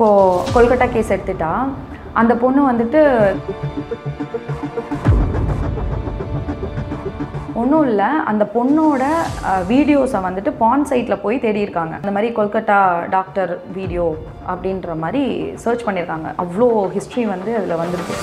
இப்போது கொல்கட்டா கேஸ் எடுத்துட்டா அந்த பொண்ணு வந்துட்டு ஒன்றும் இல்லை அந்த பொண்ணோட வீடியோஸை வந்துட்டு பான் சைட்டில் போய் தேடி இருக்காங்க அந்த மாதிரி கொல்கட்டா டாக்டர் வீடியோ அப்படின்ற மாதிரி சர்ச் பண்ணியிருக்காங்க அவ்வளோ ஹிஸ்ட்ரி வந்து அதில் வந்திருக்கு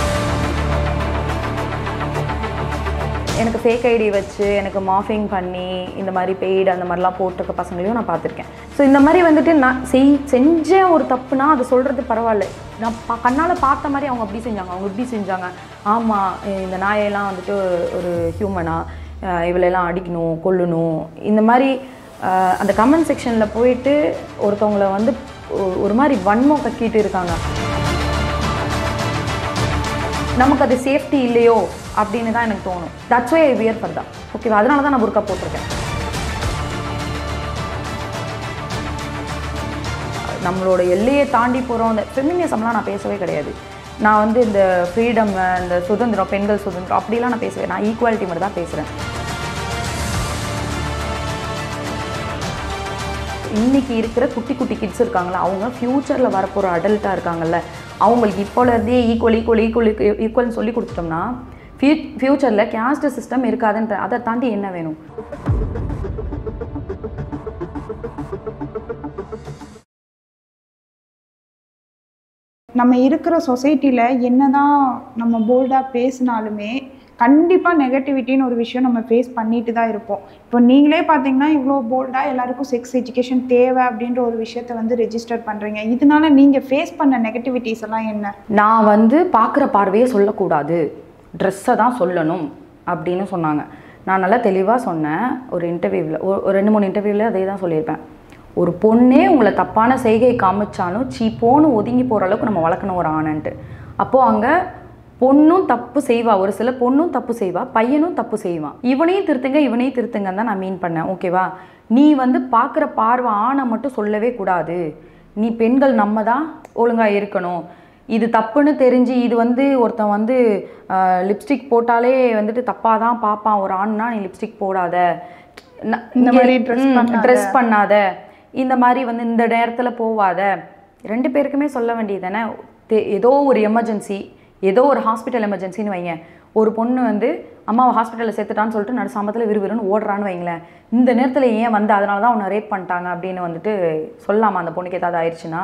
எனக்கு ஃபேக் ஐடி வச்சு எனக்கு மாஃபிங் பண்ணி இந்த மாதிரி பெய்டு அந்த மாதிரிலாம் போட்டிருக்க பசங்களையும் நான் பார்த்துருக்கேன் ஸோ இந்த மாதிரி வந்துட்டு நான் செய் செஞ்ச ஒரு தப்புனா அது சொல்கிறது பரவாயில்ல நான் பா கண்ணால் பார்த்த மாதிரி அவங்க அப்படி செஞ்சாங்க அவங்க இப்படி செஞ்சாங்க ஆமாம் இந்த நாயெல்லாம் வந்துட்டு ஒரு ஹியூமனா இவளெல்லாம் அடிக்கணும் கொல்லணும் இந்த மாதிரி அஹ், அந்த கமெண்ட் செக்ஷனில் போயிட்டு ஒருத்தவங்கள வந்து ஒ- ஒரு மாதிரி வன்மம் கக்கிட்டு இருக்காங்க நமக்கு அது சேஃப்டி இல்லையோ அப்படின்னு தான் எனக்கு தோணும் தட்ஸ் வை ஐ வியர் ஃபர் தான் ஓகேவா அதனால தான் நான் புர்கா போட்டிருக்கேன் நம்மளோட எல்லையை தாண்டி போகிறோம் அந்த ஃபெமினிசம்லாம் நான் பேசவே கிடையாது நான் வந்து இந்த ஃப்ரீடம் இந்த சுதந்திரம் பெண்கள் சுதந்திரம் அப்படிலாம் நான் பேசுவேன் நான் ஈக்குவாலிட்டி மட்டும் தான் பேசுகிறேன் இன்னைக்கு இருக்கிற குட்டி குட்டி கிட்ஸ் இருக்காங்களா அவங்க ஃப்யூச்சரில் வரப்போகிற அடல்ட்டாக இருக்காங்கல்ல அவங்களுக்கு இப்போலேருந்தே ஈக்குவல் ஈக்குவல் ஈக்குவல் ஈக்குவல்னு சொல்லி கொடுத்துட்டோம்னா ஃபியூ ஃப்யூச்சரில் கேஸ்ட் சிஸ்டம் இருக்காதுன்ற அதை தாண்டி என்ன வேணும் நம்ம இருக்கிற சொசைட்டியில் என்னதான் நம்ம போல்டாக பேசினாலுமே கண்டிப்பாக நெகட்டிவிட்டின்னு ஒரு விஷயம் நம்ம ஃபேஸ் பண்ணிட்டு தான் இருப்போம் இப்போ நீங்களே பார்த்தீங்கன்னா இவ்வளோ போல்டாக எல்லாருக்கும் செக்ஸ் எஜுகேஷன் தேவை அப்படின்ற ஒரு விஷயத்த வந்து ரெஜிஸ்டர் பண்ணுறீங்க இதனால நீங்கள் ஃபேஸ் பண்ண நெகட்டிவிட்டிஸ் எல்லாம் என்ன நான் வந்து பார்க்குற பார்வையை சொல்லக்கூடாது ட்ரெஸ்ஸை தான் சொல்லணும் அப்படின்னு சொன்னாங்க நான் நல்லா தெளிவாக சொன்னேன் ஒரு இன்டர்வியூவில் ஒரு ரெண்டு மூணு இன்டர்வியூவில் அதே தான் சொல்லியிருப்பேன் ஒரு பொண்ணே உங்களை தப்பான செய்கை காமிச்சாலும் சீப்போன்னு ஒதுங்கி போகிற அளவுக்கு நம்ம வளர்க்கணும் ஒரு ஆணன்ட்டு அப்போது அங்கே பொண்ணும் தப்பு செய்வா ஒரு சில பொண்ணும் தப்பு செய்வா பையனும் தப்பு செய்வான் இவனையும் திருத்துங்க இவனையும் திருத்துங்கன்னு தான் நான் மீன் பண்ணேன் ஓகேவா நீ வந்து பார்க்குற பார்வை ஆணை மட்டும் சொல்லவே கூடாது நீ பெண்கள் நம்ம தான் ஒழுங்காக இருக்கணும் இது தப்புன்னு தெரிஞ்சு இது வந்து ஒருத்தன் வந்து லிப்ஸ்டிக் போட்டாலே வந்துட்டு தப்பாக தான் பார்ப்பான் ஒரு ஆண்னா நீ லிப்ஸ்டிக் போடாத ந- இந்த இங்க- மாதிரி dress ம், பண்ணாத. dress பண்ணாத இந்த மாதிரி வந்து இந்த நேரத்தில் போவாத ரெண்டு பேருக்குமே சொல்ல வேண்டியது தானே ஏதோ ஒரு எமர்ஜென்சி ஏதோ ஒரு ஹாஸ்பிட்டல் எமர்ஜென்சின்னு வைங்க ஒரு பொண்ணு வந்து அம்மாவை ஹாஸ்பிட்டலில் சேர்த்துட்டான்னு சொல்லிட்டு நடு சாமத்தில் விறுவிறுன்னு ஓடுறான்னு வைங்களேன் இந்த நேரத்தில் ஏன் வந்து அதனால தான் உன்னை ரேப் பண்ணிட்டாங்க அப்படின்னு வந்துட்டு சொல்லலாமா அந்த பொண்ணுக்கு ஏதாவது ஆயிடுச்சுன்னா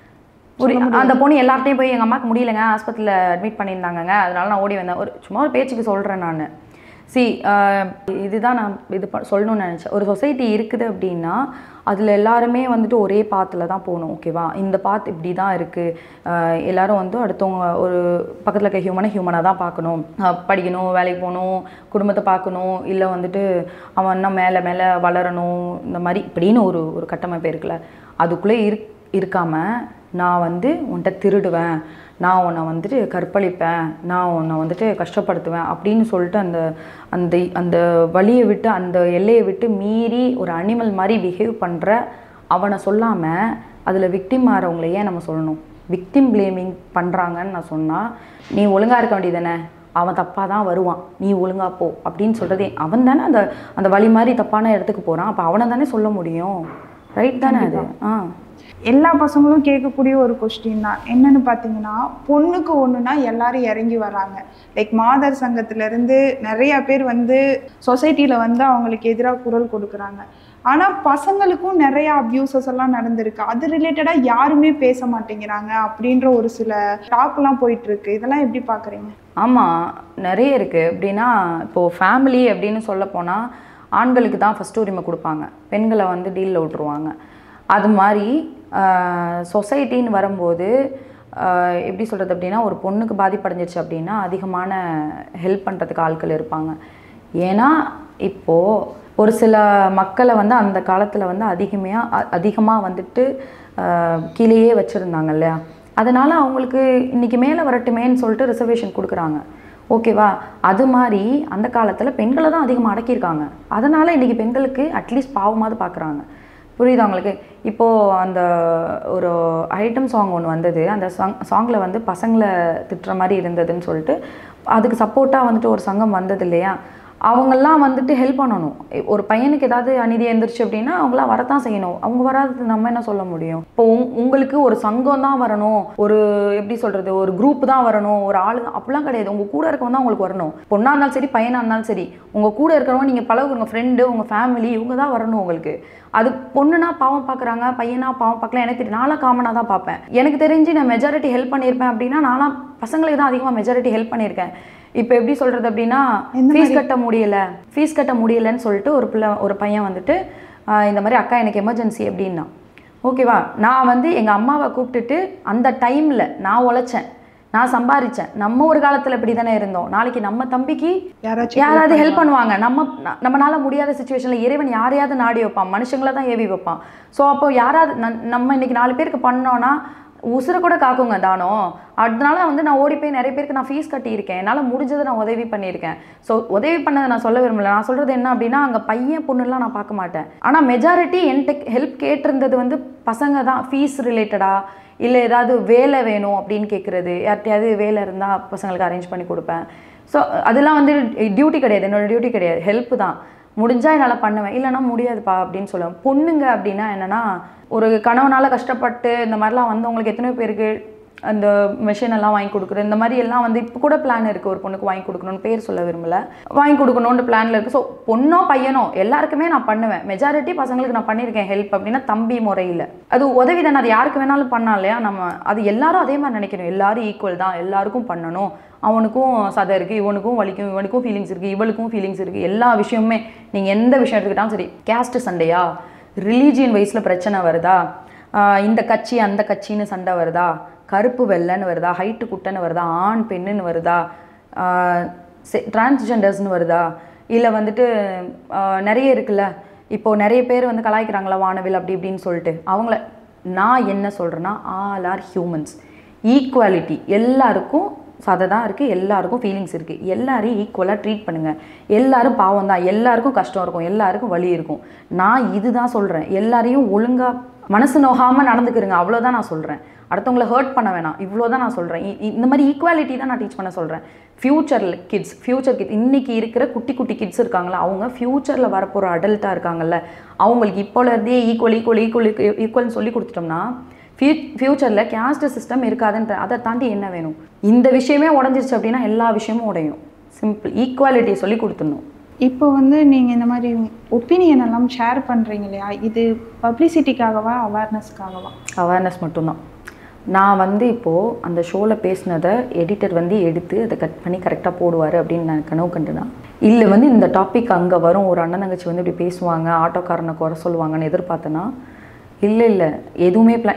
ஒரு அந்த பொண்ணு எல்லார்ட்டையும் போய் எங்கள் அம்மாவுக்கு முடியலங்க ஆஸ்பத்திரியில் அட்மிட் பண்ணியிருந்தாங்கங்க அதனால நான் ஓடி வந்தேன் ஒரு சும்மா ஒரு பேச்சுக்கு சொல்கிறேன் நான் சி இதுதான் நான் இது ப சொல்லணும்னு நினச்சேன் ஒரு சொசைட்டி இருக்குது அப்படின்னா அதில் எல்லாருமே வந்துட்டு ஒரே பாத்தில் தான் போகணும் ஓகேவா இந்த பாத் இப்படி தான் இருக்குது எல்லாரும் வந்து அடுத்தவங்க ஒரு பக்கத்தில் இருக்க ஹியூமனை ஹியூமனாக தான் பார்க்கணும் அஹ் படிக்கணும் வேலைக்கு போகணும் குடும்பத்தை பார்க்கணும் இல்லை வந்துட்டு அவன் இன்னும் மேலே மேலே வளரணும் இந்த மாதிரி இப்படின்னு ஒரு ஒரு கட்டமைப்பு இருக்குல்ல அதுக்குள்ளே இருக் இருக்காமல் நான் வந்து உன்கிட்ட திருடுவேன் நான் உன்னை வந்துட்டு கற்பழிப்பேன் நான் உன்னை வந்துட்டு கஷ்டப்படுத்துவேன் அப்படின்னு சொல்லிட்டு அந்த அந்த அந்த வழியை விட்டு அந்த எல்லையை விட்டு மீறி ஒரு அனிமல் மாதிரி பிஹேவ் பண்ணுற அவனை சொல்லாமல் அதில் விக்டிம் ஆகிறவங்கள ஏன் நம்ம சொல்லணும் விக்டிம் ப்ளேமிங் பண்ணுறாங்கன்னு நான் சொன்னால் நீ ஒழுங்காக இருக்க வேண்டியதானே அவன் தப்பாக தான் வருவான் நீ ஒழுங்கா போ அப்படின்னு சொல்கிறதே அவன் தானே அந்த அந்த வழி மாதிரி தப்பான இடத்துக்கு போகிறான் அப்போ அவனை தானே சொல்ல முடியும் ரைட் தானே அது ஆ எல்லா பசங்களும் கேட்கக்கூடிய ஒரு கொஸ்டின் தான் என்னன்னு பார்த்தீங்கன்னா பொண்ணுக்கு ஒன்றுனா எல்லாரும் இறங்கி வராங்க லைக் மாதர் சங்கத்திலேருந்து நிறைய பேர் வந்து சொசைட்டியில் வந்து அவங்களுக்கு எதிராக குரல் கொடுக்குறாங்க ஆனால் பசங்களுக்கும் நிறைய அப்யூசஸ் எல்லாம் நடந்திருக்கு அது ரிலேட்டடாக யாருமே பேச மாட்டேங்கிறாங்க அப்படின்ற ஒரு சில டாக்லாம் போயிட்டு இருக்கு இதெல்லாம் எப்படி பார்க்குறீங்க ஆமாம் நிறைய இருக்குது எப்படின்னா இப்போது ஃபேமிலி அப்படின்னு சொல்ல போனால் ஆண்களுக்கு தான் ஃபஸ்ட்டு உரிமை கொடுப்பாங்க பெண்களை வந்து டீலில் விட்டுருவாங்க அது மாதிரி சொசைட்டின்னு வரும்போது ஆஹ் எப்படி சொல்கிறது அப்படின்னா ஒரு பொண்ணுக்கு பாதிப்படைஞ்சிருச்சு அப்படின்னா அதிகமான ஹெல்ப் பண்ணுறதுக்கு ஆட்கள் இருப்பாங்க ஏன்னா இப்போது ஒரு சில மக்களை வந்து அந்த காலத்தில் வந்து அதிகமாக அதிகமாக வந்துட்டு ஆஹ் கீழேயே வச்சுருந்தாங்க இல்லையா அதனால் அவங்களுக்கு இன்றைக்கி மேலே வரட்டுமேன்னு சொல்லிட்டு ரிசர்வேஷன் கொடுக்குறாங்க ஓகேவா அது மாதிரி அந்த காலத்தில் பெண்களை தான் அதிகமாக அடக்கியிருக்காங்க அதனால் இன்றைக்கி பெண்களுக்கு அட்லீஸ்ட் பாவமாவது பார்க்குறாங்க புரியுதா உங்களுக்கு இப்போது அந்த ஒரு ஐட்டம் சாங் ஒன்று வந்தது அந்த சாங் சாங்கில் வந்து பசங்களை திட்டுற மாதிரி இருந்ததுன்னு சொல்லிட்டு அதுக்கு சப்போர்ட்டாக வந்துட்டு ஒரு சங்கம் வந்தது இல்லையா அவங்கெல்லாம் வந்துட்டு ஹெல்ப் பண்ணணும் ஒரு பையனுக்கு ஏதாவது அநீதி எழுந்திருச்சு அப்படின்னா அவங்களாம் வரத்தான் செய்யணும் அவங்க வராதது நம்ம என்ன சொல்ல முடியும் இப்போ உங்- உங்களுக்கு ஒரு சங்கம் தான் வரணும் ஒரு எப்படி சொல்றது ஒரு குரூப் தான் வரணும் ஒரு ஆளு தான் அப்படிலாம் கிடையாது உங்க கூட இருக்கவங்க தான் உங்களுக்கு வரணும் பொண்ணா இருந்தாலும் சரி பையனா இருந்தாலும் சரி உங்க கூட இருக்கிறவங்க நீங்க பழகுங்க ஃப்ரெண்டு உங்க ஃபேமிலி இவங்க தான் வரணும் உங்களுக்கு அது பொண்ணுனா பாவம் பார்க்குறாங்க பையனா பாவம் பார்க்கலாம் எனக்கு தெரியும் நான்லாம் காமனாக தான் பார்ப்பேன் எனக்கு தெரிஞ்சு நான் மெஜாரிட்டி ஹெல்ப் பண்ணியிருப்பேன் அப்படின்னா நான்லாம் பசங்களுக்கு தான் அதிகமாக மெஜாரிட்டி ஹெல்ப் பண்ணியிருக்கேன் இப்போ எப்படி சொல்கிறது அப்படின்னா ஃபீஸ் கட்ட முடியல ஃபீஸ் கட்ட முடியலன்னு சொல்லிட்டு ஒரு பிள்ளை ஒரு பையன் வந்துட்டு ஆஹ் இந்த மாதிரி அக்கா எனக்கு எமர்ஜென்சி அப்படின்னா ஓகேவா நான் வந்து எங்கள் அம்மாவை கூப்பிட்டுட்டு அந்த டைமில் நான் உழைச்சேன் நான் சம்பாரிச்சேன் நம்ம ஒரு காலத்தில் இப்படி தானே இருந்தோம் நாளைக்கு நம்ம தம்பிக்கு யாராச்சும் யாராவது ஹெல்ப் பண்ணுவாங்க நம்ம ந- நம்மனால முடியாத சுச்சுவேஷனில் இறைவன் யாரையாவது நாடி வைப்பான் மனுஷங்களை தான் ஏவி வைப்பான் ஸோ அப்போ யாராவது நன்- நம்ம இன்னைக்கு நாலு பேருக்கு பண்ணோன்னா உசுரை கூட காக்குங்க தானம் அதனால வந்து நான் ஓடி போய் நிறைய பேருக்கு நான் ஃபீஸ் கட்டியிருக்கேன் என்னால் முடிஞ்சதை நான் உதவி பண்ணியிருக்கேன் ஸோ உதவி பண்ணதை நான் சொல்ல விரும்பல நான் சொல்கிறது என்ன அப்படின்னா அங்கே பையன் பொண்ணுலாம் நான் பார்க்க மாட்டேன் ஆனால் மெஜாரிட்டி என்கிட்ட ஹெல்ப் கேட்டிருந்தது வந்து பசங்க தான் ஃபீஸ் ரிலேட்டடா இல்லை ஏதாவது வேலை வேணும் அப்படின்னு கேட்குறது யார்கிட்டயாவது வேலை இருந்தால் பசங்களுக்கு அரேஞ்ச் பண்ணி கொடுப்பேன் ஸோ அதெல்லாம் வந்து டியூட்டி கிடையாது என்னோட டியூட்டி கிடையாது ஹெல்ப் தான் முடிஞ்சால் என்னால் பண்ணுவேன் இல்லைன்னா முடியாதுப்பா அப்படின்னு சொல்லுவேன் பொண்ணுங்க அப்படின்னா என்னென்னா ஒரு கணவனால் கஷ்டப்பட்டு இந்த மாதிரிலாம் வந்தவங்களுக்கு எத்தனையோ பேருக்கு அந்த மெஷின் எல்லாம் வாங்கி கொடுக்குறது இந்த மாதிரி எல்லாம் வந்து இப்போ கூட பிளான் இருக்குது ஒரு பொண்ணுக்கு வாங்கி கொடுக்கணும்னு பேர் சொல்ல விரும்பல வாங்கி கொடுக்கணுன்ற பிளானில் இருக்குது ஸோ பொண்ணோ பையனோ எல்லாருக்குமே நான் பண்ணுவேன் மெஜாரிட்டி பசங்களுக்கு நான் பண்ணியிருக்கேன் ஹெல்ப் அப்படின்னா தம்பி முறையில் அது உதவி தானே அது யாருக்கு வேணாலும் பண்ணலாம் இல்லையா நம்ம அது எல்லாரும் அதே மாதிரி நினைக்கணும் எல்லாரும் ஈக்குவல் தான் எல்லாருக்கும் பண்ணணும் அவனுக்கும் சதை இருக்குது இவனுக்கும் வலிக்கும் இவனுக்கும் ஃபீலிங்ஸ் இருக்குது இவளுக்கும் ஃபீலிங்ஸ் இருக்குது எல்லா விஷயமுமே நீங்கள் எந்த விஷயம் எடுத்துக்கிட்டாலும் சரி கேஸ்ட் சண்டையா ரிலீஜியன் வைஸில் பிரச்சனை வருதா ஆஹ் இந்த கட்சி அந்த கட்சின்னு சண்டை வருதா கருப்பு வெள்ளைன்னு வருதா ஹைட்டு குட்டைன்னு வருதா ஆண் பெண்ணுன்னு வருதா டிரான்ஸ்ஜெண்டர்ஸ்னு வருதா இல்லை வந்துட்டு ஆஹ் நிறைய இருக்குல்ல இப்போ நிறைய பேர் வந்து கலாய்க்கிறாங்களா வானவில் அப்படி இப்படின்னு சொல்லிட்டு அவங்கள நான் என்ன சொல்கிறேன்னா ஆல் ஆர் ஹியூமன்ஸ் ஈக்குவாலிட்டி எல்லாருக்கும் சதை தான் இருக்குது எல்லாருக்கும் ஃபீலிங்ஸ் இருக்குது எல்லாரையும் ஈக்குவலாக ட்ரீட் பண்ணுங்கள் எல்லாரும் பாவம் தான் எல்லாருக்கும் கஷ்டம் இருக்கும் எல்லாருக்கும் வலி இருக்கும் நான் இதுதான் சொல்கிறேன் எல்லாரையும் ஒழுங்காக மனசு நோகாமல் நடந்துக்கிறங்க அவ்வளோதான் நான் சொல்கிறேன் அடுத்தவங்கள ஹர்ட் பண்ண வேணாம் இவ்வளோ தான் நான் சொல்கிறேன் இந்த மாதிரி ஈக்குவாலிட்டி தான் நான் டீச் பண்ண சொல்கிறேன் ஃப்யூச்சரில் கிட்ஸ் ஃப்யூச்சர் கிட்ஸ் இன்றைக்கி இருக்கிற குட்டி குட்டி கிட்ஸ் இருக்காங்களா அவங்க ஃப்யூச்சரில் வரப்போகிற அடல்ட்டாக இருக்காங்கல்ல அவங்களுக்கு இப்போலேருந்தே ஈக்குவல் ஈக்குவல் ஈக்குவல் ஈக்குவல்னு சொல்லி கொடுத்துட்டோம்னா ஃபியூ ஃப்யூச்சரில் கேஸ்ட் சிஸ்டம் இருக்காதுன்ற அதை தாண்டி என்ன வேணும் இந்த விஷயமே உடஞ்சிருச்சு அப்படின்னா எல்லா விஷயமும் உடையும் சிம்பிள் ஈக்குவாலிட்டியை சொல்லி கொடுத்துடணும் இப்போ வந்து நீங்கள் இந்த மாதிரி ஒப்பீனியன் எல்லாம் ஷேர் பண்ணுறீங்க இல்லையா இது பப்ளிசிட்டிக்காகவா அவேர்னஸ்க்காகவா அவேர்னஸ் மட்டும்தான் நான் வந்து இப்போது அந்த ஷோவில் பேசினதை எடிட்டர் வந்து எடுத்து அதை கட் பண்ணி கரெக்டாக போடுவார் அப்படின்னு நான் கனவு கண்டுனா இல்லை வந்து இந்த டாபிக் அங்கே வரும் ஒரு அண்ணன் தங்கச்சி வந்து இப்படி பேசுவாங்க ஆட்டோக்காரனை குறை சொல்லுவாங்கன்னு எதிர்பார்த்தேன்னா இல்லை இல்லை எதுவுமே பிளா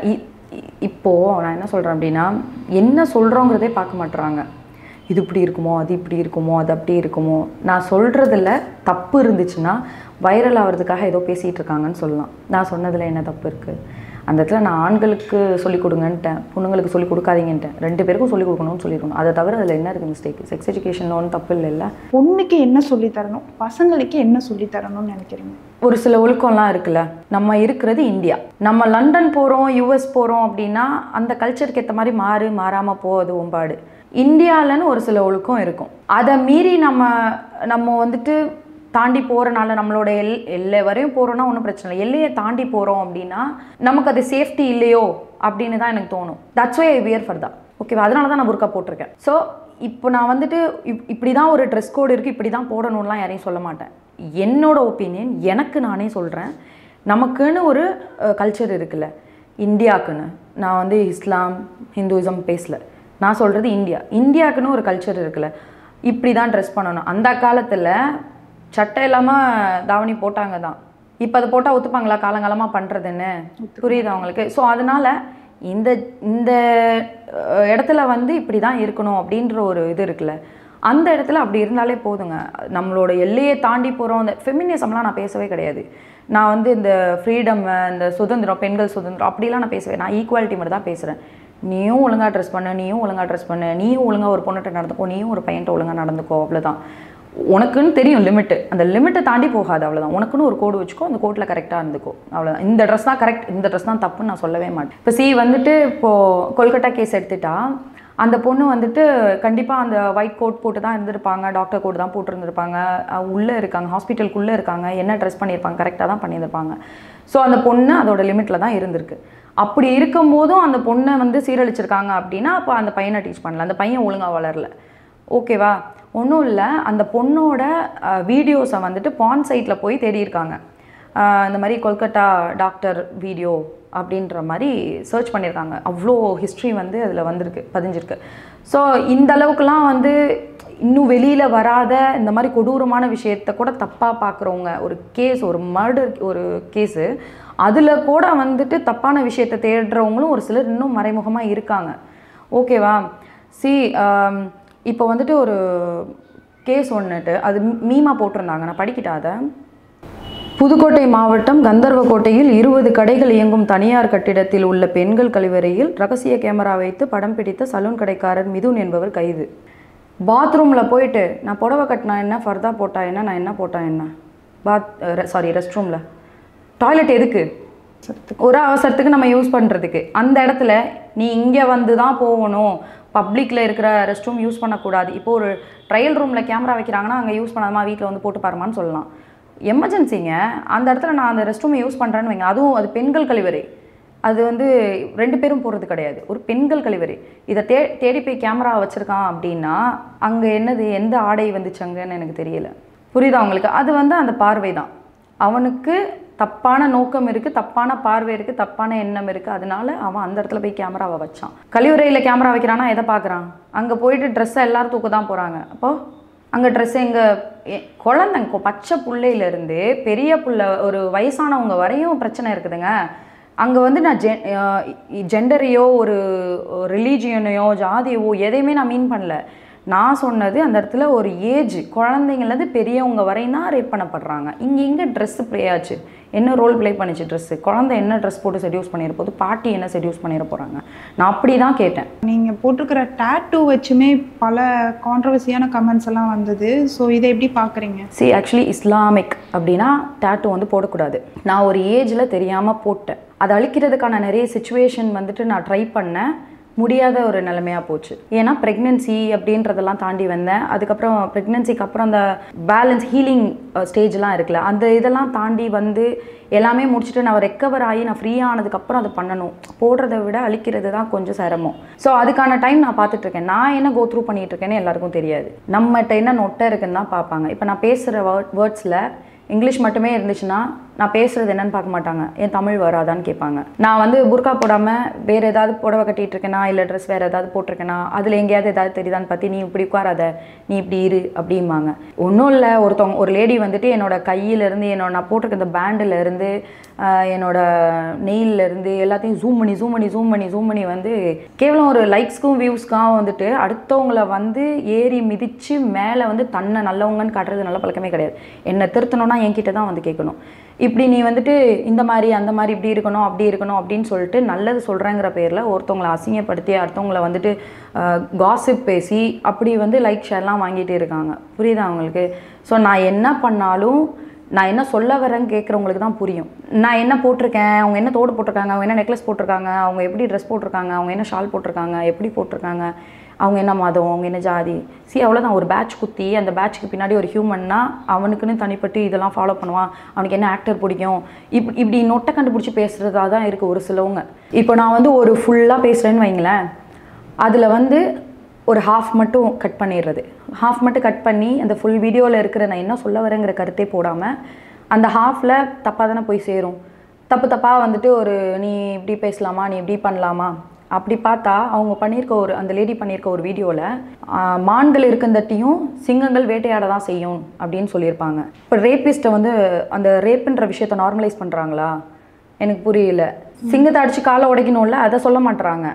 இப்போது நான் என்ன சொல்கிறேன் அப்படின்னா என்ன சொல்கிறோங்கிறதே பார்க்க மாட்டுறாங்க இது இப்படி இருக்குமோ அது இப்படி இருக்குமோ அது அப்படி இருக்குமோ நான் சொல்கிறதுல தப்பு இருந்துச்சுன்னா வைரல் ஆகிறதுக்காக ஏதோ பேசிகிட்டு இருக்காங்கன்னு சொல்லலாம் நான் சொன்னதில் என்ன தப்பு இருக்குது அந்த இடத்துல நான் ஆண்களுக்கு சொல்லிக் கொடுங்கன்ட்டேன் பொண்ணுங்களுக்கு சொல்லிக் கொடுக்காதீங்கன்ட்டேன் ரெண்டு பேருக்கும் சொல்லிக் கொடுக்கணும்னு சொல்லியிருக்கணும் அதை தவிர அதில் என்ன இருக்குது மிஸ்டேக் செக்ஸ் எஜுகேஷன் ஒன்றும் தப்பு இல்லைல்ல பொண்ணுக்கு என்ன சொல்லி தரணும் பசங்களுக்கு என்ன சொல்லி தரணும்னு நினைக்கிறீங்க ஒரு சில ஒழுக்கம்லாம் இருக்குல்ல நம்ம இருக்கிறது இந்தியா நம்ம லண்டன் போகிறோம் யூஎஸ் போகிறோம் அப்படின்னா அந்த கல்ச்சருக்கு ஏற்ற மாதிரி மாறு மாறாமல் போகுது ஒம்பாடு இந்தியாவிலன்னு ஒரு சில ஒழுக்கம் இருக்கும் அதை மீறி நம்ம நம்ம வந்துட்டு தாண்டி போகிறனால நம்மளோட எல் எல்லை வரையும் போகிறோன்னா ஒன்றும் பிரச்சனை இல்லை எல்லையை தாண்டி போகிறோம் அப்படின்னா நமக்கு அது சேஃப்டி இல்லையோ அப்படின்னு தான் எனக்கு தோணும் that's why I wear for தான் ஓகேவா அதனால தான் நான் புர்கா போட்டிருக்கேன் ஸோ இப்போ நான் வந்துட்டு இப் இப்படி தான் ஒரு ட்ரெஸ் கோடு இருக்குது இப்படி தான் போடணும்லாம் யாரையும் சொல்ல மாட்டேன் என்னோட ஒப்பீனியன் எனக்கு நானே சொல்கிறேன் நமக்குன்னு ஒரு கல்ச்சர் இருக்குல்ல இந்தியாவுக்குன்னு நான் வந்து இஸ்லாம் ஹிந்துயிசம் பேசல நான் சொல்கிறது இந்தியா இந்தியாவுக்குன்னு ஒரு கல்ச்சர் இருக்குல்ல இப்படி தான் ட்ரெஸ் பண்ணணும் அந்த காலத்தில் சட்டை இல்லாமல் தாவணி போட்டாங்க தான் இப்போ அதை போட்டால் ஒத்துப்பாங்களா காலங்காலமாக பண்ணுறதுன்னு புரியுது அவங்களுக்கு ஸோ அதனால் இந்த இந்த அஹ், இடத்துல வந்து இப்படி தான் இருக்கணும் அப்படின்ற ஒரு இது இருக்குல்ல அந்த இடத்துல அப்படி இருந்தாலே போதுங்க நம்மளோட எல்லையை தாண்டி போகிறோம் அந்த ஃபெமினிசம்லாம் நான் பேசவே கிடையாது நான் வந்து இந்த ஃப்ரீடம் இந்த சுதந்திரம் பெண்கள் சுதந்திரம் அப்படிலாம் நான் பேசவே நான் ஈக்குவாலிட்டி மட்டும் தான் பேசுகிறேன் நீயும் ஒழுங்காக ட்ரெஸ் பண்ணு நீயும் ஒழுங்காக ட்ரெஸ் பண்ணு நீயும் ஒழுங்காக ஒரு பொண்ணுகிட்ட நடந்துக்கோ நீயும் ஒரு பையன்ட்ட ஒழுங்காக நடந்துக்கோ அவ்வளோதான் உனக்குன்னு தெரியும் லிமிட்டு அந்த லிமிட்டை தாண்டி போகாது அவ்வளோதான் உனக்குன்னு ஒரு கோடு வச்சுக்கோ அந்த கோட்டில் கரெக்டாக இருந்துக்கோ அவ்வளோதான் இந்த ட்ரெஸ் தான் கரெக்ட் இந்த ட்ரெஸ் தான் தப்புன்னு நான் சொல்லவே மாட்டேன் இப்போ சி வந்துட்டு இப்போது கொல்கட்டா கேஸ் எடுத்துட்டா அந்த பொண்ணு வந்துட்டு கண்டிப்பாக அந்த ஒயிட் கோட் போட்டு தான் இருந்திருப்பாங்க டாக்டர் கோட் தான் போட்டிருந்திருப்பாங்க அஹ் உள்ளே இருக்காங்க ஹாஸ்பிட்டலுக்குள்ளே இருக்காங்க என்ன ட்ரெஸ் பண்ணியிருப்பாங்க கரெக்டாக தான் பண்ணியிருந்திருப்பாங்க ஸோ அந்த பொண்ணு அதோட லிமிட்டில் தான் இருந்திருக்கு அப்படி இருக்கும்போதும் அந்த பொண்ணை வந்து சீரழிச்சிருக்காங்க அப்படின்னா அப்போ அந்த பையனை டீச் பண்ணல அந்த பையன் ஒழுங்காக வளரல ஓகேவா ஒன்றும் இல்லை அந்த பொண்ணோட வீடியோஸை வந்துட்டு பான் சைட்டில் போய் தேடியிருக்காங்க ஆஹ் இந்த மாதிரி கொல்கட்டா டாக்டர் வீடியோ அப்படின்ற மாதிரி சர்ச் பண்ணியிருக்காங்க அவ்வளோ ஹிஸ்ட்ரி வந்து அதில் வந்திருக்கு பதிஞ்சிருக்கு ஸோ இந்த அளவுக்குலாம் வந்து இன்னும் வெளியில் வராத இந்த மாதிரி கொடூரமான விஷயத்த கூட தப்பாக பார்க்குறவங்க ஒரு கேஸ் ஒரு மர்டர் ஒரு கேஸு அதில் கூட வந்துட்டு தப்பான விஷயத்தை தேடுறவங்களும் ஒரு சிலர் இன்னும் மறைமுகமாக இருக்காங்க ஓகேவா சி இப்போ வந்துட்டு ஒரு கேஸ் ஒன்றுட்டு அது மீமா போட்டிருந்தாங்க நான் படிக்கிட்டேன் அதை புதுக்கோட்டை மாவட்டம் கந்தர்வக்கோட்டையில் இருபது கடைகள் இயங்கும் தனியார் கட்டிடத்தில் உள்ள பெண்கள் கழிவறையில் ரகசிய கேமரா வைத்து படம் பிடித்த சலூன் கடைக்காரர் மிதுன் என்பவர் கைது பாத்ரூமில் போயிட்டு நான் புடவை கட்டினா என்ன ஃபர்தா போட்டா என்ன நான் என்ன போட்டா என்ன பாத் சாரி ரெஸ்ட் ரூமில் டாய்லெட் எதுக்கு ஒரு அவசரத்துக்கு நம்ம யூஸ் பண்ணுறதுக்கு அந்த இடத்துல நீ இங்கே வந்து தான் போகணும் பப்ளிக்கில் இருக்கிற ரெஸ்ட் ரூம் யூஸ் பண்ணக்கூடாது இப்போ ஒரு ட்ரையல் ரூமில் கேமரா வைக்கிறாங்கன்னா அங்கே யூஸ் பண்ணாதமா வீட்டில் வந்து போட்டு பாருமான்னு சொல்லலாம் எமர்ஜென்சிங்க அந்த இடத்துல நான் அந்த ரெஸ்ட் ரூமை யூஸ் பண்ணுறேன்னு வைங்க அதுவும் அது பெண்கள் கழிவறை அது வந்து ரெண்டு பேரும் போகிறது கிடையாது ஒரு பெண்கள் கழிவறை இதை தே தேடி போய் கேமரா வச்சுருக்கான் அப்படின்னா அங்கே என்னது எந்த ஆடை வந்துச்சங்கன்னு எனக்கு தெரியல புரியுதா உங்களுக்கு அது வந்து அந்த பார்வை தான் அவனுக்கு தப்பான நோக்கம் இருக்குது தப்பான பார்வை இருக்குது தப்பான எண்ணம் இருக்குது அதனால அவன் அந்த இடத்துல போய் கேமராவை வச்சான் கழிவறையில் கேமரா வைக்கிறான்னா எதை பார்க்குறான் அங்கே போயிட்டு ட்ரெஸ்ஸை எல்லாரும் தூக்க தான் போகிறாங்க அப்போது அங்கே ட்ரெஸ் எங்கள் குழந்தைங்க பச்சை புள்ளையிலேருந்து பெரிய புள்ள ஒரு வயசானவங்க வரையும் பிரச்சனை இருக்குதுங்க அங்கே வந்து நான் ஜெ ஜெண்டரையோ ஒரு ரிலீஜியனையோ ஜாதியவோ எதையுமே நான் மீன் பண்ணல நான் சொன்னது அந்த இடத்துல ஒரு ஏஜ் குழந்தைங்கலேருந்து பெரியவங்க வரையும் தான் ரேப் பண்ணப்படுறாங்க இங்கே எங்கே ட்ரெஸ்ஸு ப்ளே ஆச்சு என்ன ரோல் ப்ளே பண்ணிச்சு ட்ரெஸ்ஸு குழந்தை என்ன ட்ரெஸ் போட்டு செடியூஸ் பண்ணிட போகுது பாட்டி என்ன செடியூஸ் பண்ணிட போகிறாங்க நான் அப்படி தான் கேட்டேன் நீங்கள் போட்டிருக்கிற டேட்டூ வச்சுமே பல கான்ட்ரவர்சியான கமெண்ட்ஸ் எல்லாம் வந்தது ஸோ இதை எப்படி பார்க்குறீங்க சி ஆக்சுவலி இஸ்லாமிக் அப்படின்னா டேட்டு வந்து போடக்கூடாது நான் ஒரு ஏஜில் தெரியாமல் போட்டேன் அதை அழிக்கிறதுக்கான நிறைய சுச்சுவேஷன் வந்துட்டு நான் ட்ரை பண்ணேன் முடியாத ஒரு நிலைமையாக போச்சு ஏன்னா ப்ரெக்னென்சி அப்படின்றதெல்லாம் தாண்டி வந்தேன் அதுக்கப்புறம் ப்ரெக்னென்சிக்கு அப்புறம் அந்த பேலன்ஸ் ஹீலிங் ஸ்டேஜ்லாம் இருக்குல்ல அந்த இதெல்லாம் தாண்டி வந்து எல்லாமே முடிச்சுட்டு நான் ரெக்கவர் ஆகி நான் ஃப்ரீ ஆனதுக்கப்புறம் அதை பண்ணணும் போடுறதை விட அழிக்கிறது தான் கொஞ்சம் சிரமம் ஸோ அதுக்கான டைம் நான் பார்த்துட்டு இருக்கேன் நான் என்ன கோ த்ரூ பண்ணிட்டு இருக்கேன்னு எல்லாருக்கும் தெரியாது நம்மகிட்ட என்ன நொட்டை இருக்குன்னு தான் பார்ப்பாங்க இப்போ நான் பேசுகிற வேர்ட் வேர்ட்ஸில் இங்கிலீஷ் மட்டுமே இருந்துச்சுன்னா நான் பேசுறது என்னன்னு பார்க்க மாட்டாங்க என் தமிழ் வராதான்னு கேட்பாங்க நான் வந்து புர்கா போடாமல் வேறு ஏதாவது புடவை கட்டிட்டு இருக்கேனா இல்லை ட்ரெஸ் வேறு ஏதாவது போட்டிருக்கேனா அதில் எங்கேயாவது ஏதாவது தெரியுதான்னு பார்த்து நீ இப்படி உட்காராத நீ இப்படி இரு அப்படிம்பாங்க ஒன்றும் இல்லை ஒருத்தவங்க ஒரு லேடி வந்துட்டு என்னோட கையிலேருந்து என்னோட நான் போட்டிருக்க இந்த பேண்டில் இருந்து ஆஹ், என்னோட நெயில்ல இருந்து எல்லாத்தையும் ஜூம் பண்ணி ஜூம் பண்ணி ஜூம் பண்ணி ஜூம் பண்ணி வந்து கேவலம் ஒரு லைக்ஸ்க்கும் வியூஸ்க்காக வந்துட்டு அடுத்தவங்கள வந்து ஏறி மிதித்து மேலே வந்து தன்னை நல்லவங்கன்னு காட்டுறது நல்ல பழக்கமே கிடையாது என்னை திருத்தணும்னா என்கிட்ட தான் வந்து கேட்கணும் இப்படி நீ வந்துட்டு இந்த மாதிரி அந்த மாதிரி இப்படி இருக்கணும் அப்படி இருக்கணும் அப்படின்னு சொல்லிட்டு நல்லது சொல்கிறேங்கிற பேரில் ஒருத்தவங்களை அசிங்கப்படுத்தி அடுத்தவங்கள வந்துட்டு காசிப் பேசி அப்படி வந்து லைக் ஷேர்லாம் வாங்கிட்டு இருக்காங்க புரியுதா அவங்களுக்கு ஸோ நான் என்ன பண்ணாலும் நான் என்ன சொல்ல வரேன்னு கேட்குறவங்களுக்கு தான் புரியும் நான் என்ன போட்டிருக்கேன் அவங்க என்ன தோடு போட்டிருக்காங்க அவங்க என்ன நெக்லஸ் போட்டிருக்காங்க அவங்க எப்படி ட்ரெஸ் போட்டிருக்காங்க அவங்க என்ன ஷால் போட்டிருக்காங்க எப்படி போட்டிருக்காங்க அவங்க என்ன மதம் அவங்க என்ன ஜாதி சி அவ்வளோதான் ஒரு பேட்ச் குத்தி அந்த பேட்ச்க்கு பின்னாடி ஒரு ஹியூமன்னா அவனுக்குன்னு தனிப்பட்டு இதெல்லாம் ஃபாலோ பண்ணுவான் அவனுக்கு என்ன ஆக்டர் பிடிக்கும் இப் இப்படி நொட்டை கண்டுபிடிச்சி பேசுகிறதா தான் இருக்குது ஒரு சிலவங்க இப்போ நான் வந்து ஒரு ஃபுல்லாக பேசுகிறேன்னு வைங்களேன் அதில் வந்து ஒரு ஹாஃப் மட்டும் கட் பண்ணிடுறது ஹாஃப் மட்டும் கட் பண்ணி அந்த ஃபுல் வீடியோவில் இருக்கிற நான் என்ன சொல்ல வரேங்கிற கருத்தே போடாமல் அந்த ஹாஃபில் தப்பாக தானே போய் சேரும் தப்பு தப்பாக வந்துட்டு ஒரு நீ இப்படி பேசலாமா நீ இப்படி பண்ணலாமா அப்படி பார்த்தா அவங்க பண்ணியிருக்க ஒரு அந்த லேடி பண்ணியிருக்க ஒரு வீடியோவில் மான்கள் இருக்கந்தட்டியும் சிங்கங்கள் வேட்டையாட தான் செய்யும் அப்படின்னு சொல்லியிருப்பாங்க இப்போ ரேப்பிஸ்ட்டை வந்து அந்த ரேப்புன்ற விஷயத்தை நார்மலைஸ் பண்ணுறாங்களா எனக்கு புரியல சிங்கத்தை அடிச்சு காலை உடைக்கணும்ல அதை சொல்ல மாட்றாங்க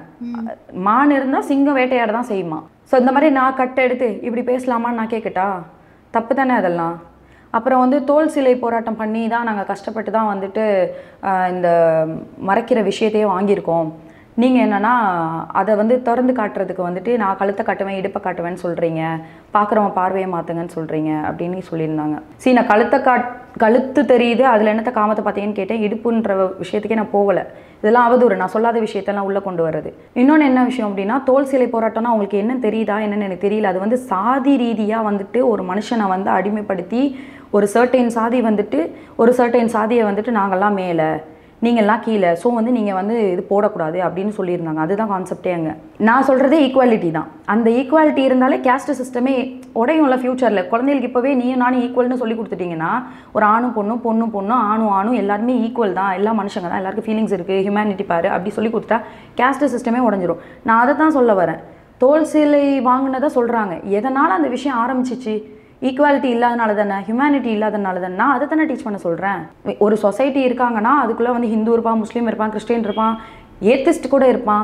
மான் இருந்தால் சிங்கம் வேட்டையாட தான் செய்யுமா ஸோ இந்த மாதிரி நான் கட்டை எடுத்து இப்படி பேசலாமான்னு நான் கேட்கட்டா தப்பு தானே அதெல்லாம் அப்புறம் வந்து தோல் சிலை போராட்டம் பண்ணி தான் நாங்கள் கஷ்டப்பட்டு தான் வந்துட்டு ஆஹ், இந்த மறைக்கிற விஷயத்தையே வாங்கியிருக்கோம் நீங்கள் என்னன்னா அதை வந்து திறந்து காட்டுறதுக்கு வந்துட்டு நான் கழுத்தை காட்டுவேன் இடுப்பை காட்டுவேன்னு சொல்கிறீங்க பார்க்குறவன் பார்வையை மாற்றுங்கன்னு சொல்கிறீங்க அப்படின்னு சொல்லியிருந்தாங்க சரி நான் கழுத்தை காட் கழுத்து தெரியுது அதில் என்னத்த காமத்தை பார்த்தீங்கன்னு கேட்டேன் இடுப்புன்ற விஷயத்துக்கே நான் போகலை இதெல்லாம் அவதூறு நான் சொல்லாத விஷயத்தெல்லாம் உள்ளே கொண்டு வர்றது இன்னொன்று என்ன விஷயம் அப்படின்னா தோல் சிலை போராட்டம்னா அவங்களுக்கு என்ன தெரியுதா என்னன்னு எனக்கு தெரியல அது வந்து சாதி ரீதியாக வந்துட்டு ஒரு மனுஷனை வந்து அடிமைப்படுத்தி ஒரு சர்டைன் சாதி வந்துட்டு ஒரு சர்டைன் சாதியை வந்துட்டு நாங்கள்லாம் மேலே நீங்கள்லாம் கீழே ஸோ வந்து நீங்கள் வந்து இது போடக்கூடாது அப்படின்னு சொல்லியிருந்தாங்க அதுதான் கான்செப்டே அங்கே நான் சொல்கிறதே ஈக்குவாலிட்டி தான் அந்த ஈக்குவாலிட்டி இருந்தாலே கேஸ்ட் சிஸ்டமே உடையும்ல ஃப்யூச்சரில் குழந்தைகளுக்கு இப்போவே நீயும் நானும் ஈக்குவல்னு சொல்லி கொடுத்துட்டீங்கன்னா ஒரு ஆணும் பொண்ணும் பொண்ணும் பொண்ணும் ஆணும் ஆணும் எல்லாருமே ஈக்குவல் தான் எல்லா மனுஷங்க தான் எல்லாருக்கும் ஃபீலிங்ஸ் இருக்குது ஹியூமனிட்டி பாரு அப்படி சொல்லி கொடுத்தா கேஸ்ட் சிஸ்டமே உடஞ்சிரும் நான் அதை தான் சொல்ல வரேன் தோல் சேலை வாங்கினதை சொல்கிறாங்க எதனால் அந்த விஷயம் ஆரம்பிச்சிச்சு ஈக்குவாலிட்டி இல்லாதனால தானே ஹியூமனிட்டி இல்லாதனால தானே நான் அதை தானே டீச் பண்ண சொல்கிறேன் ஒரு சொசைட்டி இருக்காங்கன்னா அதுக்குள்ளே வந்து ஹிந்து இருப்பான் முஸ்லீம் இருப்பான் கிறிஸ்டின் இருப்பான் ஏத்திஸ்ட் கூட இருப்பான்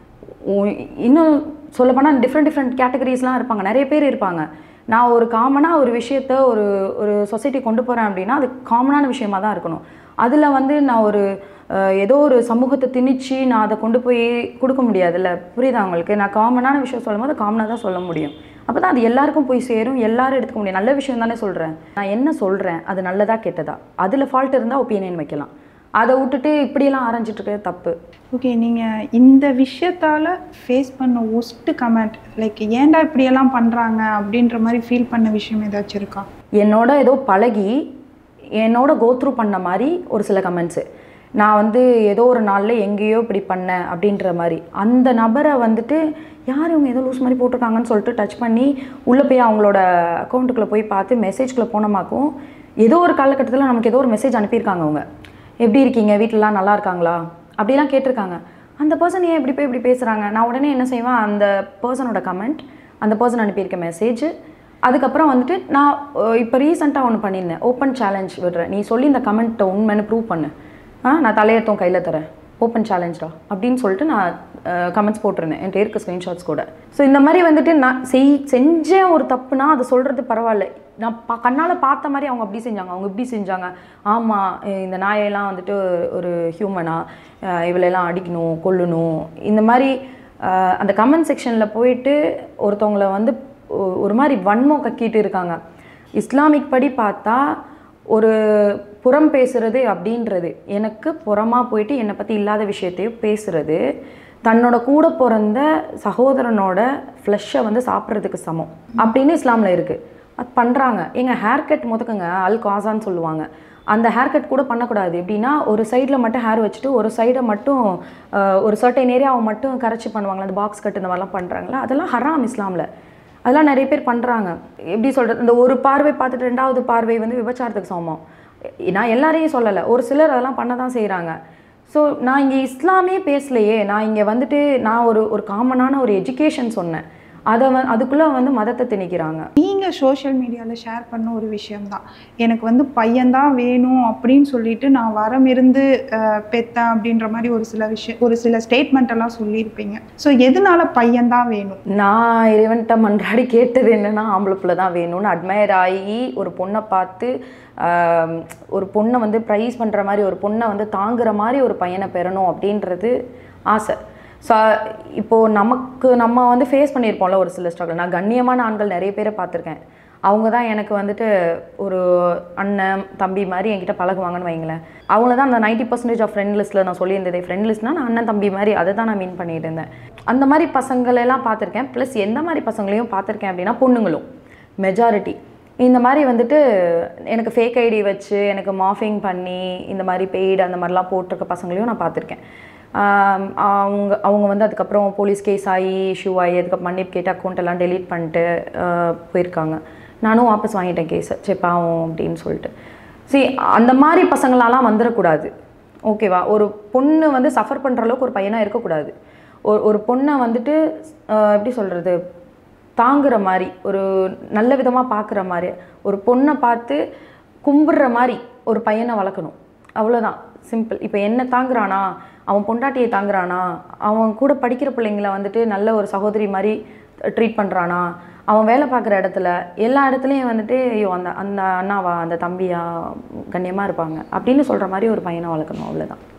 உ- இன்னும் சொல்லப்போனால் டிஃப்ரெண்ட் டிஃப்ரெண்ட் கேட்டகரிஸ்லாம் இருப்பாங்க நிறைய பேர் இருப்பாங்க நான் ஒரு காமனாக ஒரு விஷயத்த ஒரு ஒரு சொசைட்டி கொண்டு போகிறேன் அப்படின்னா அது காமனான விஷயமா தான் இருக்கணும் அதில் வந்து நான் ஒரு அஹ், ஏதோ ஒரு சமூகத்தை திணிச்சு நான் அதை கொண்டு போய் கொடுக்க முடியாதுல்ல புரியுதா உங்களுக்கு நான் காமனான விஷயம் சொல்லும் போது காமனாக தான் சொல்ல முடியும் அப்போ தான் அது எல்லாருக்கும் போய் சேரும் எல்லாரும் எடுத்துக்க முடியும் நல்ல விஷயம் தானே சொல்கிறேன் நான் என்ன சொல்கிறேன் அது நல்லதா கெட்டதா அதில் ஃபால்ட் இருந்தால் ஒப்பீனியன் வைக்கலாம் அதை விட்டுட்டு இப்படியெல்லாம் ஆரம்பிச்சிட்டு இருக்கிறது தப்பு ஓகே நீங்கள் இந்த விஷயத்தால் ஃபேஸ் பண்ண ஒஸ்ட்டு கமெண்ட் லைக் ஏன்டா இப்படியெல்லாம் பண்ணுறாங்க அப்படின்ற மாதிரி ஃபீல் பண்ண விஷயம் ஏதாச்சும் இருக்கா என்னோட ஏதோ பழகி என்னோட கோத்ரூ பண்ண மாதிரி ஒரு சில கமெண்ட்ஸு நான் வந்து ஏதோ ஒரு நாளில் எங்கேயோ இப்படி பண்ணேன் அப்படின்ற மாதிரி அந்த நபரை வந்துட்டு யார் இவங்க ஏதோ லூஸ் மாதிரி போட்டிருக்காங்கன்னு சொல்லிட்டு டச் பண்ணி உள்ளே போய் அவங்களோட அக்கௌண்ட்டுக்குள்ளே போய் பார்த்து மெசேஜ்குள்ளே போனமாக்கும் ஏதோ ஒரு காலகட்டத்தில் நமக்கு ஏதோ ஒரு மெசேஜ் அனுப்பியிருக்காங்க அவங்க எப்படி இருக்கீங்க வீட்டிலலாம் நல்லா இருக்காங்களா அப்படிலாம் கேட்டிருக்காங்க அந்த பர்சன் ஏன் இப்படி போய் இப்படி பேசுகிறாங்க நான் உடனே என்ன செய்வேன் அந்த பர்சனோட கமெண்ட் அந்த பர்சன் அனுப்பியிருக்க மெசேஜ் அதுக்கப்புறம் வந்துட்டு நான் இப்போ ரீசெண்டாக ஒன்று பண்ணியிருந்தேன் ஓப்பன் சேலஞ்ச் விடுறேன் நீ சொல்லி இந்த கமெண்ட்டை உண்மைன்னு ப்ரூவ் பண்ணு ஆ நான் தலையெழுத்தும் கையில் தரேன் ஓப்பன் சேலஞ்சா அப்படின்னு சொல்லிட்டு நான் கமெண்ட்ஸ் போட்டிருந்தேன் என்கிட்ட இருக்க ஸ்க்ரீன்ஷாட்ஸ் கூட ஸோ இந்த மாதிரி வந்துட்டு நான் செய் செஞ்ச ஒரு தப்புனா அது சொல்கிறது பரவாயில்ல நான் பா கண்ணால் பார்த்த மாதிரி அவங்க அப்படி செஞ்சாங்க அவங்க இப்படி செஞ்சாங்க ஆமாம் இந்த நாயெல்லாம் வந்துட்டு ஒரு ஹியூமனா இவளெல்லாம் அடிக்கணும் கொல்லணும் இந்த மாதிரி அஹ், அந்த கமெண்ட் செக்ஷனில் போயிட்டு ஒருத்தவங்கள வந்து ஒ- ஒரு மாதிரி வன்மம் கக்கிட்டு இருக்காங்க இஸ்லாமிக் படி பார்த்தா ஒரு புறம் பேசுறது அப்படின்றது எனக்கு புறமாக போயிட்டு என்னை பற்றி இல்லாத விஷயத்தையும் பேசுறது தன்னோட கூட பிறந்த சகோதரனோட ஃப்ளஷ்ஷை வந்து சாப்பிட்றதுக்கு சமம் அப்படின்னு இஸ்லாமில் இருக்குது அது பண்ணுறாங்க எங்கள் ஹேர் கட் முதக்குங்க அல் காசான்னு சொல்லுவாங்க அந்த ஹேர் கட் கூட பண்ணக்கூடாது எப்படின்னா ஒரு சைடில் மட்டும் ஹேர் வச்சுட்டு ஒரு சைடை மட்டும் அஹ், ஒரு சர்டைன் ஏரியாவை மட்டும் கரைச்சி பண்ணுவாங்களா அந்த பாக்ஸ் கட் இந்த மாதிரிலாம் பண்ணுறாங்களா அதெல்லாம் ஹராம் இஸ்லாமில் அதெல்லாம் நிறைய பேர் பண்ணுறாங்க எப்படி சொல்கிறது இந்த ஒரு பார்வை பார்த்துட்டு ரெண்டாவது பார்வை வந்து விபச்சாரத்துக்கு சமம் நான் எல்லாரையும் சொல்லலை ஒரு சிலர் அதெல்லாம் பண்ண தான் செய்கிறாங்க ஸோ நான் இங்கே இஸ்லாமே பேசலையே நான் இங்கே வந்துட்டு நான் ஒரு ஒரு காமனான ஒரு எஜுகேஷன் சொன்னேன் அதை வ அதுக்குள்ளே வந்து மதத்தை திணிக்கிறாங்க நீங்கள் சோஷியல் மீடியாவில் ஷேர் பண்ண ஒரு விஷயம்தான் எனக்கு வந்து பையன்தான் வேணும் அப்படின்னு சொல்லிட்டு நான் வரம் இருந்து அஹ், பெத்தேன் அப்படின்ற மாதிரி ஒரு சில விஷயம் ஒரு சில ஸ்டேட்மெண்ட் எல்லாம் சொல்லியிருப்பீங்க ஸோ எதனால பையன்தான் வேணும் நான் இறைவன்கிட்ட மன்றாடி கேட்டது என்னன்னா ஆம்பளை பிள்ளை தான் வேணும்னு அட்மையர் ஆகி ஒரு பொண்ணை பார்த்து ஆம், ஒரு பொண்ணை வந்து ப்ரைஸ் பண்ணுற மாதிரி ஒரு பொண்ணை வந்து தாங்குற மாதிரி ஒரு பையனை பெறணும் அப்படின்றது ஆசை ஸோ இப்போது நமக்கு நம்ம வந்து ஃபேஸ் பண்ணியிருப்போம்ல ஒரு சில ஸ்ட்ரகிள் நான் கண்ணியமான ஆண்கள் நிறைய பேரை பார்த்துருக்கேன் அவங்க தான் எனக்கு வந்துட்டு ஒரு அண்ணன் தம்பி மாதிரி என்கிட்ட பழகுவாங்கன்னு வைங்களேன் அவங்கள தான் அந்த நைன்ட்டி பர்சன்டேஜ் ஆஃப் ஃப்ரெண்ட் லிஸ்ட்டில் நான் சொல்லியிருந்ததே ஃப்ரெண்ட் லிஸ்ட்னா நான் அண்ணன் தம்பி மாதிரி அதை தான் நான் மீன் பண்ணிட்டு இருந்தேன் அந்த மாதிரி பசங்களெல்லாம் பார்த்துருக்கேன் ப்ளஸ் எந்த மாதிரி பசங்களையும் பார்த்துருக்கேன் அப்படின்னா பொண்ணுங்களும் மெஜாரிட்டி இந்த மாதிரி வந்துட்டு எனக்கு ஃபேக் ஐடி வச்சு எனக்கு மாஃபிங் பண்ணி இந்த மாதிரி பெய்டு அந்த மாதிரிலாம் போட்டிருக்க பசங்களையும் நான் பார்த்துருக்கேன் ஆம், அவங்க அவங்க வந்து அதுக்கப்புறம் போலீஸ் கேஸ் ஆகி இஷ்யூ ஆகி அதுக்கப்புறம் மன்னிப்பு கேட்டு அக்கௌண்ட் எல்லாம் டெலீட் பண்ணிட்டு ஆஹ், போயிருக்காங்க நானும் வாபஸ் வாங்கிட்டேன் கேஸை சரி பாவம் அப்படின்னு சொல்லிட்டு சரி அந்த மாதிரி பசங்களாலாம் வந்துடக்கூடாது ஓகேவா ஒரு பொண்ணு வந்து சஃபர் பண்ணுற அளவுக்கு ஒரு பையனாக இருக்கக்கூடாது ஒரு ஒரு பொண்ணை வந்துட்டு ஆஹ், எப்படி சொல்கிறது தாங்குற மாதிரி ஒரு நல்ல விதமாக பார்க்குற மாதிரி ஒரு பொண்ணை பார்த்து கும்பிடுற மாதிரி ஒரு பையனை வளர்க்கணும் அவ்வளோதான் சிம்பிள் இப்போ என்ன தாங்குறானா அவன் பொண்டாட்டியை தாங்குறானா அவன் கூட படிக்கிற பிள்ளைங்கள வந்துட்டு நல்ல ஒரு சகோதரி மாதிரி ட்ரீட் பண்ணுறானா அவன் வேலை பார்க்குற இடத்துல எல்லா இடத்துலையும் வந்துட்டு ஐயோ அந்த அந்த அண்ணாவா அந்த தம்பியா கண்ணியமாக இருப்பாங்க அப்படின்னு சொல்கிற மாதிரி ஒரு பையனை வளர்க்கணும் அவ்வளோதான்